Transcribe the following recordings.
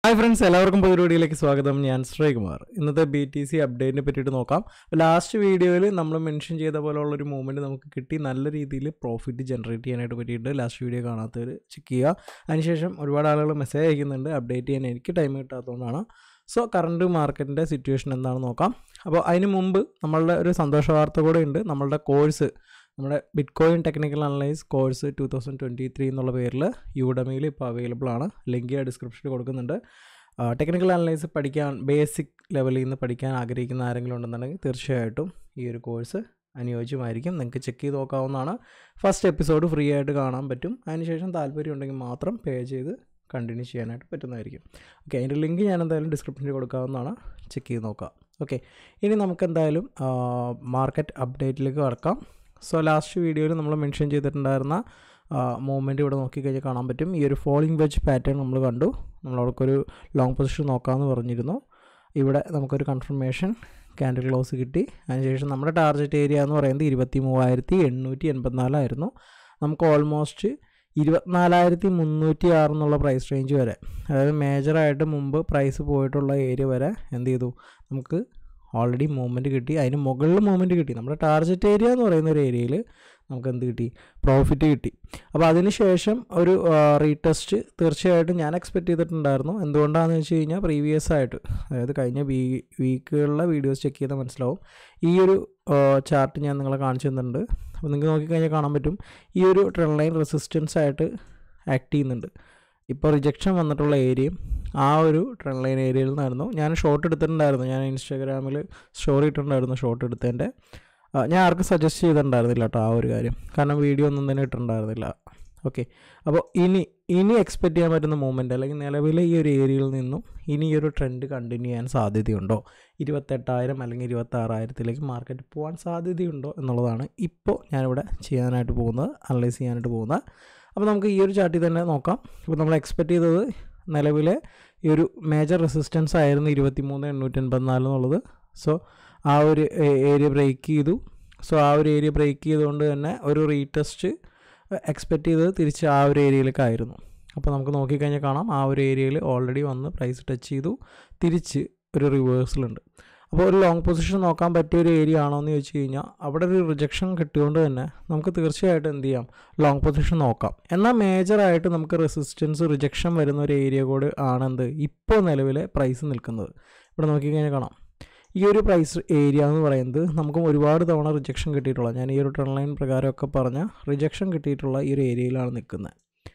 hi friends എല്ലാവർക്കും പുതിയ വീഡിയോയിലേക്ക് സ്വാഗതം ഞാൻ ശ്രീകുമാർ ഇന്നത്തെ ബി ടി സി അപ്ഡേറ്റിനെ പറ്റിയിട്ട് നോക്കാം ലാസ്റ്റ് വീഡിയോയിൽ നമ്മൾ മെൻഷൻ ചെയ്ത പോലെയുള്ളൊരു മൂവ്മെൻറ്റ് നമുക്ക് കിട്ടി നല്ല രീതിയിൽ പ്രോഫിറ്റ് ജനറേറ്റ് ചെയ്യാനായിട്ട് പറ്റിയിട്ട് ലാസ്റ്റ് വീഡിയോ കാണാത്തവർ ചെക്ക് ചെയ്യുക അതിനുശേഷം ഒരുപാട് ആളുകൾ മെസ്സേജ് അയക്കുന്നുണ്ട് അപ്ഡേറ്റ് ചെയ്യാൻ എനിക്ക് ടൈം കിട്ടാത്തതുകൊണ്ടാണ് സോ കറണ്ട് മാർക്കറ്റിൻ്റെ സിറ്റുവേഷൻ എന്താണെന്ന് നോക്കാം അപ്പോൾ അതിന് മുമ്പ് നമ്മളുടെ ഒരു സന്തോഷ വാർത്ത കൂടെ ഉണ്ട് നമ്മളുടെ കോഴ്സ് നമ്മുടെ bit coin technical analyse course two thousand twenty three എന്നുള്ള പേരിൽ യൂഡമിയിൽ ഇപ്പോൾ അവൈലബിൾ ആണ് ലിങ്ക് ഞാൻ ഡിസ്ക്രിപ്ഷനിൽ കൊടുക്കുന്നുണ്ട് ടെക്നിക്കൽ അനലൈസ് പഠിക്കാൻ ബേസിക് ലെവലിൽ നിന്ന് പഠിക്കാൻ ആഗ്രഹിക്കുന്ന ആരെങ്കിലും ഉണ്ടെന്നുണ്ടെങ്കിൽ തീർച്ചയായിട്ടും ഈ ഒരു കോഴ്സ് അനുയോജ്യമായിരിക്കും നിങ്ങൾക്ക് ചെക്ക് ചെയ്ത് നോക്കാവുന്നതാണ് ഫസ്റ്റ് എപ്പിസോഡ് ഫ്രീ ആയിട്ട് കാണാൻ പറ്റും അതിനുശേഷം താല്പര്യം ഉണ്ടെങ്കിൽ മാത്രം പേ ചെയ്ത് കണ്ടിന്യൂ ചെയ്യാനായിട്ട് പറ്റുന്നതായിരിക്കും ഓക്കെ അതിൻ്റെ ലിങ്ക് ഞാൻ എന്തായാലും ഡിസ്ക്രിപ്ഷനിൽ കൊടുക്കാവുന്നതാണ് ചെക്ക് ചെയ്ത് നോക്കാം ഓക്കെ ഇനി നമുക്ക് എന്തായാലും മാർക്കറ്റ് അപ്ഡേറ്റിലേക്ക് കടക്കാം സോ ലാസ്റ്റ് വീഡിയോയിൽ നമ്മൾ മെൻഷൻ ചെയ്തിട്ടുണ്ടായിരുന്ന മൂവ്മെൻറ്റ് ഇവിടെ നോക്കിക്കഴിഞ്ഞാൽ കാണാൻ പറ്റും ഈ ഒരു ഫോളിംഗ് വെജ് പാറ്റേൺ നമ്മൾ കണ്ടു നമ്മളവർക്കൊരു ലോങ് പൊസിഷൻ നോക്കാമെന്ന് പറഞ്ഞിരുന്നു ഇവിടെ നമുക്കൊരു കൺഫർമേഷൻ ക്യാൻഡിൽ ക്ലോസ് കിട്ടി അതിനുശേഷം നമ്മുടെ ടാർഗറ്റ് ഏരിയ എന്ന് പറയുന്നത് ഇരുപത്തി മൂവായിരത്തി എണ്ണൂറ്റി എൺപത്തിനാലായിരുന്നു നമുക്ക് ഓൾമോസ്റ്റ് ഇരുപത്തിനാലായിരത്തി മുന്നൂറ്റി ആറ് എന്നുള്ള പ്രൈസ് റേഞ്ച് വരെ അതായത് മേജറായിട്ട് മുമ്പ് പ്രൈസ് പോയിട്ടുള്ള ഏരിയ വരെ എന്ത് ചെയ്തു നമുക്ക് ഓൾറെഡി മൂവ്മെൻറ്റ് കിട്ടി അതിന് മുകളിൽ മൂവ്മെൻറ്റ് കിട്ടി നമ്മുടെ ടാർഗറ്റ് ഏരിയ എന്ന് പറയുന്ന ഒരു ഏരിയയിൽ നമുക്ക് എന്ത് കിട്ടി പ്രോഫിറ്റ് കിട്ടി അപ്പോൾ അതിന് ശേഷം ഒരു റീടെസ്റ്റ് തീർച്ചയായിട്ടും ഞാൻ എക്സ്പെക്റ്റ് ചെയ്തിട്ടുണ്ടായിരുന്നു എന്തുകൊണ്ടാണെന്ന് വെച്ച് കഴിഞ്ഞാൽ പ്രീവിയസ് ആയിട്ട് അതായത് കഴിഞ്ഞ വീ വീക്കുകളിലെ വീഡിയോസ് ചെക്ക് ചെയ്താൽ മനസ്സിലാവും ഈ ഒരു ചാർട്ട് ഞാൻ നിങ്ങളെ കാണിച്ചു തന്നിട്ടുണ്ട് അപ്പോൾ നിങ്ങൾക്ക് നോക്കിക്കഴിഞ്ഞാൽ കാണാൻ പറ്റും ഈ ഒരു ട്രെൻഡ് ലൈൻ റെസിസ്റ്റൻസ് ആയിട്ട് ആക്ട് ചെയ്യുന്നുണ്ട് ഇപ്പോൾ റിജക്ഷൻ വന്നിട്ടുള്ള ഏരിയയും ആ ഒരു ട്രെൻഡ് ലൈൻ ഏരിയയിൽ നിന്നായിരുന്നു ഞാൻ ഷോർട്ട് എടുത്തിട്ടുണ്ടായിരുന്നു ഞാൻ ഇൻസ്റ്റാഗ്രാമിൽ സ്റ്റോറി ഇട്ടിട്ടുണ്ടായിരുന്നു ഷോർട്ട് എടുത്തതിൻ്റെ ഞാൻ ആർക്കും സജസ്റ്റ് ചെയ്തിട്ടുണ്ടായിരുന്നില്ല കേട്ടോ ആ ഒരു കാര്യം കാരണം വീഡിയോ ഒന്നും തന്നെ ഇട്ടിട്ടുണ്ടായിരുന്നില്ല ഓക്കെ അപ്പോൾ ഇനി ഇനി എക്സ്പെക്റ്റ് ചെയ്യാൻ പറ്റുന്ന മൂവ്മെൻറ്റ് അല്ലെങ്കിൽ നിലവിലെ ഈ ഒരു ഏരിയയിൽ നിന്നും ഇനി ഈ ഒരു ട്രെൻഡ് കണ്ടിന്യൂ ചെയ്യാൻ സാധ്യതയുണ്ടോ ഇരുപത്തെട്ടായിരം അല്ലെങ്കിൽ ഇരുപത്താറായിരത്തിലേക്ക് മാർക്കറ്റ് പോകാൻ സാധ്യതയുണ്ടോ എന്നുള്ളതാണ് ഇപ്പോൾ ഞാനിവിടെ ചെയ്യാനായിട്ട് പോകുന്നത് അനലൈസ് ചെയ്യാനായിട്ട് പോകുന്നത് അപ്പോൾ നമുക്ക് ഈ ഒരു ചാർട്ടിൽ തന്നെ നോക്കാം ഇപ്പോൾ നമ്മൾ എക്സ്പെക്റ്റ് ചെയ്തത് നിലവിലെ ഈ ഒരു മേജർ റെസിസ്റ്റൻസ് ആയിരുന്നു ഇരുപത്തി മൂന്ന് എണ്ണൂറ്റി എൺപത്തിനാല് എന്നുള്ളത് സോ ആ ഒരു ഏരിയ ബ്രേക്ക് ചെയ്തു സോ ആ ഒരു ഏരിയ ബ്രേക്ക് ചെയ്തുകൊണ്ട് തന്നെ ഒരു റീടെസ്റ്റ് എക്സ്പെക്റ്റ് ചെയ്തത് തിരിച്ച് ആ ഒരു ഏരിയയിലേക്കായിരുന്നു അപ്പോൾ നമുക്ക് നോക്കിക്കഴിഞ്ഞാൽ കാണാം ആ ഒരു ഏരിയയിൽ ഓൾറെഡി വന്ന് പ്രൈസ് ടച്ച് ചെയ്തു തിരിച്ച് ഒരു റിവേഴ്സലുണ്ട് അപ്പോൾ ഒരു ലോങ് പൊസിഷൻ നോക്കാൻ പറ്റിയ ഒരു ഏരിയ ആണോ എന്ന് ചോദിച്ചു കഴിഞ്ഞാൽ അവിടെ ഒരു റിജക്ഷൻ കിട്ടിയതുകൊണ്ട് തന്നെ നമുക്ക് തീർച്ചയായിട്ടും എന്ത് ചെയ്യാം ലോങ് പൊസിഷൻ നോക്കാം എന്നാൽ മേജറായിട്ട് നമുക്ക് റെസിസ്റ്റൻസ് റിജക്ഷൻ വരുന്ന ഒരു ഏരിയ കൂടെ ആണെന്ത് ഇപ്പോൾ നിലവിലെ പ്രൈസ് നിൽക്കുന്നത് ഇവിടെ നോക്കിക്കഴിഞ്ഞാൽ കാണാം ഈ ഒരു പ്രൈസ് ഏരിയ എന്ന് പറയുന്നത് നമുക്ക് ഒരുപാട് തവണ റിജക്ഷൻ കിട്ടിയിട്ടുള്ള ഞാൻ ഈ ഒരു ട്രെൻഡ് ലൈൻ പ്രകാരമൊക്കെ പറഞ്ഞ റിജക്ഷൻ കിട്ടിയിട്ടുള്ള ഈ ഒരു ഏരിയയിലാണ് നിൽക്കുന്നത്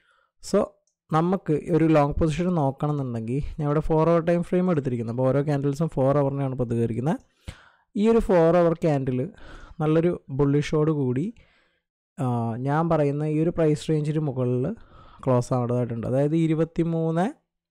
സോ നമുക്ക് ഒരു ലോങ് പൊസിഷൻ നോക്കണം എന്നുണ്ടെങ്കിൽ ഞാൻ ഇവിടെ ഫോർ അവർ ടൈം ഫ്രെയിം എടുത്തിരിക്കുന്നത് അപ്പോൾ ഓരോ ക്യാൻഡിൽസും ഫോർ അവറിനെയാണ് പ്രതികരിക്കുന്നത് ഈ ഒരു ഫോർ അവർ ക്യാൻഡിൽ നല്ലൊരു ബുള്ളിഷോട് കൂടി ഞാൻ പറയുന്ന ഈ ഒരു പ്രൈസ് റേഞ്ചിന് മുകളിൽ ക്ലോസ് ആവേണ്ടതായിട്ടുണ്ട് അതായത് ഇരുപത്തി മൂന്ന്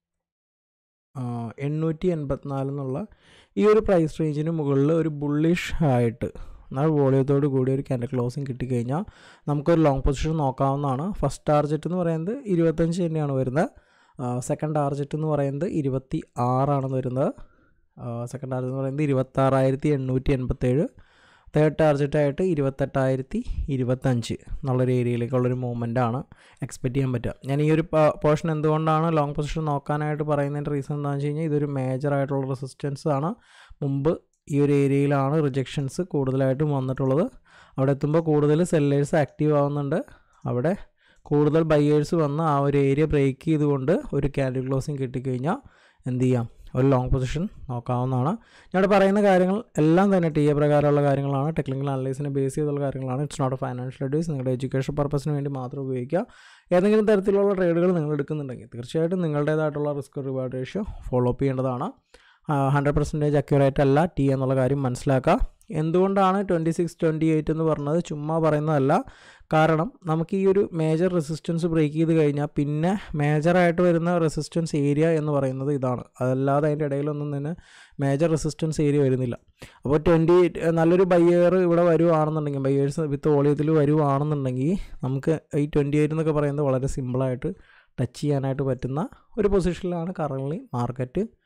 എണ്ണൂറ്റി എൺപത്തിനാല് എന്നുള്ള ഈ ഒരു പ്രൈസ് റേഞ്ചിന് മുകളിൽ ഒരു ബുള്ളിഷ് ആയിട്ട് എന്നാൽ വോളിയത്തോട് കൂടി ഒരു ക്യാൻഡൽ ക്ലോസിങ് കിട്ടിക്കഴിഞ്ഞാൽ നമുക്കൊരു ലോങ് പൊസിഷൻ നോക്കാവുന്നതാണ് ഫസ്റ്റ് ടാർജറ്റ് എന്ന് പറയുന്നത് ഇരുപത്തഞ്ച് തന്നെയാണ് വരുന്നത് സെക്കൻഡ് ടാർജറ്റ് എന്ന് പറയുന്നത് ഇരുപത്തി ആറാണ് വരുന്നത് സെക്കൻഡ് ടാർജറ്റ് എന്ന് പറയുന്നത് ഇരുപത്താറായിരത്തി എണ്ണൂറ്റി എൺപത്തേഴ് തേർഡ് ടാർജറ്റായിട്ട് ഇരുപത്തെട്ടായിരത്തി ഇരുപത്തഞ്ച് എന്നുള്ളൊരു ഏരിയയിലേക്കുള്ളൊരു മൂവ്മെൻ്റ് ആണ് എക്സ്പെക്റ്റ് ചെയ്യാൻ പറ്റുക ഞാൻ ഈ ഒരു പോർഷൻ എന്തുകൊണ്ടാണ് ലോങ് പൊസിഷൻ നോക്കാനായിട്ട് പറയുന്നതിൻ്റെ റീസൺ എന്താണെന്ന് വെച്ച് കഴിഞ്ഞാൽ ഇതൊരു മേജർ ആയിട്ടുള്ള റെസിസ്റ്റൻസ് ആണ് മുമ്പ് ഈ ഒരു ഏരിയയിലാണ് റിജക്ഷൻസ് കൂടുതലായിട്ടും വന്നിട്ടുള്ളത് അവിടെ എത്തുമ്പോൾ കൂടുതൽ സെല്ലേഴ്സ് ആക്റ്റീവ് ആവുന്നുണ്ട് അവിടെ കൂടുതൽ ബയ്യേഴ്സ് വന്ന് ആ ഒരു ഏരിയ ബ്രേക്ക് ചെയ്തുകൊണ്ട് ഒരു ക്യാൻഡിൽ ക്ലോസിങ് കിട്ടിക്കഴിഞ്ഞാൽ എന്ത് ചെയ്യാം ഒരു ലോങ് പൊസിഷൻ നോക്കാവുന്നതാണ് ഞാൻ പറയുന്ന കാര്യങ്ങൾ എല്ലാം തന്നെ ടി എ പ്രകാരമുള്ള കാര്യങ്ങളാണ് ടെക്നിക്കൽ അനലൈസിനെ ബേസ് ചെയ്തുള്ള കാര്യങ്ങളാണ് it's not a financial advice നിങ്ങളുടെ എഡ്യൂക്കേഷൻ പർപ്പസിന് വേണ്ടി മാത്രം ഉപയോഗിക്കുക ഏതെങ്കിലും തരത്തിലുള്ള ട്രേഡുകൾ നിങ്ങൾ എടുക്കുന്നുണ്ടെങ്കിൽ തീർച്ചയായിട്ടും നിങ്ങളുടേതായിട്ടുള്ള risk reward ratio follow up ചെയ്യേണ്ടതാണ് ഹൺഡ്രഡ് പെർസെൻറ്റേജ് അക്യുറേറ്റ് അല്ല ടി എന്നുള്ള കാര്യം മനസ്സിലാക്കുക എന്തുകൊണ്ടാണ് ട്വൻറ്റി സിക്സ് ട്വൻറ്റി എയ്റ്റ് എന്ന് പറഞ്ഞത് ചുമ്മാ പറയുന്നതല്ല കാരണം നമുക്ക് ഈ ഒരു മേജർ റെസിസ്റ്റൻസ് ബ്രേക്ക് ചെയ്ത് കഴിഞ്ഞാൽ പിന്നെ മേജറായിട്ട് വരുന്ന റെസിസ്റ്റൻസ് ഏരിയ എന്ന് പറയുന്നത് ഇതാണ് അതല്ലാതെ അതിൻ്റെ ഇടയിലൊന്നും തന്നെ മേജർ റെസിസ്റ്റൻസ് ഏരിയ വരുന്നില്ല അപ്പോൾ ട്വൻറ്റി നല്ലൊരു ബയ്യർ ഇവിടെ വരുവാണെന്നുണ്ടെങ്കിൽ ബയ്യേഴ്സ് വിത്ത് വോളിയത്തിൽ വരുവാണെന്നുണ്ടെങ്കിൽ നമുക്ക് ഈ ട്വൻറ്റി എയ്റ്റ് എന്നൊക്കെ പറയുന്നത് വളരെ സിമ്പിളായിട്ട് ടച്ച് ചെയ്യാനായിട്ട് പറ്റുന്ന ഒരു പൊസിഷനിലാണ് കറൻലി മാർക്കറ്റ്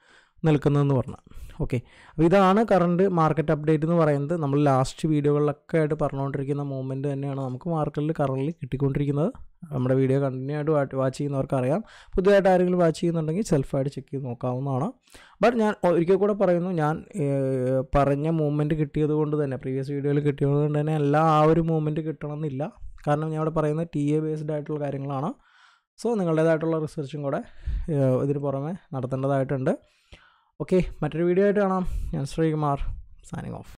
നിൽക്കുന്നതെന്ന് പറഞ്ഞു ഓക്കെ അപ്പോൾ ഇതാണ് കറണ്ട് മാർക്കറ്റ് അപ്ഡേറ്റ് എന്ന് പറയുന്നത് നമ്മൾ ലാസ്റ്റ് വീഡിയോകളിലൊക്കെ ആയിട്ട് പറഞ്ഞുകൊണ്ടിരിക്കുന്ന മൂവ്മെൻറ്റ് തന്നെയാണ് നമുക്ക് മാർക്കറ്റിൽ കറണ്ടിൽ കിട്ടിക്കൊണ്ടിരിക്കുന്നത് നമ്മുടെ വീഡിയോ കണ്ടിന്യൂ ആയിട്ട് വാച്ച് ചെയ്യുന്നവർക്ക് അറിയാം പുതിയതായിട്ട് ആരെങ്കിലും വാച്ച് ചെയ്യുന്നുണ്ടെങ്കിൽ സെൽഫായിട്ട് ചെക്ക് ചെയ്ത് നോക്കാവുന്നതാണ് ബട്ട് ഞാൻ ഒരിക്കൽ കൂടെ പറയുന്നു ഞാൻ ഏഹ്, പറഞ്ഞ മൂവ്മെൻറ്റ് കിട്ടിയത് കൊണ്ട് തന്നെ പ്രീവിയസ് വീഡിയോയിൽ കിട്ടിയത് കൊണ്ട് തന്നെ എല്ലാം ആ ഒരു മൂവ്മെൻറ്റ് കിട്ടണമെന്നില്ല കാരണം ഞാൻ ഇവിടെ പറയുന്നത് ടി എ ബേസ്ഡ് ആയിട്ടുള്ള കാര്യങ്ങളാണ് സോ നിങ്ങളുടേതായിട്ടുള്ള റിസർച്ചും കൂടെ ഏഹ്, ഇതിന് പുറമെ നടത്തേണ്ടതായിട്ടുണ്ട് ഓക്കെ മറ്റൊരു വീഡിയോ ആയിട്ട് കാണാം ഞാൻ ശ്രീകുമാർ സൈനിങ് ഓഫ്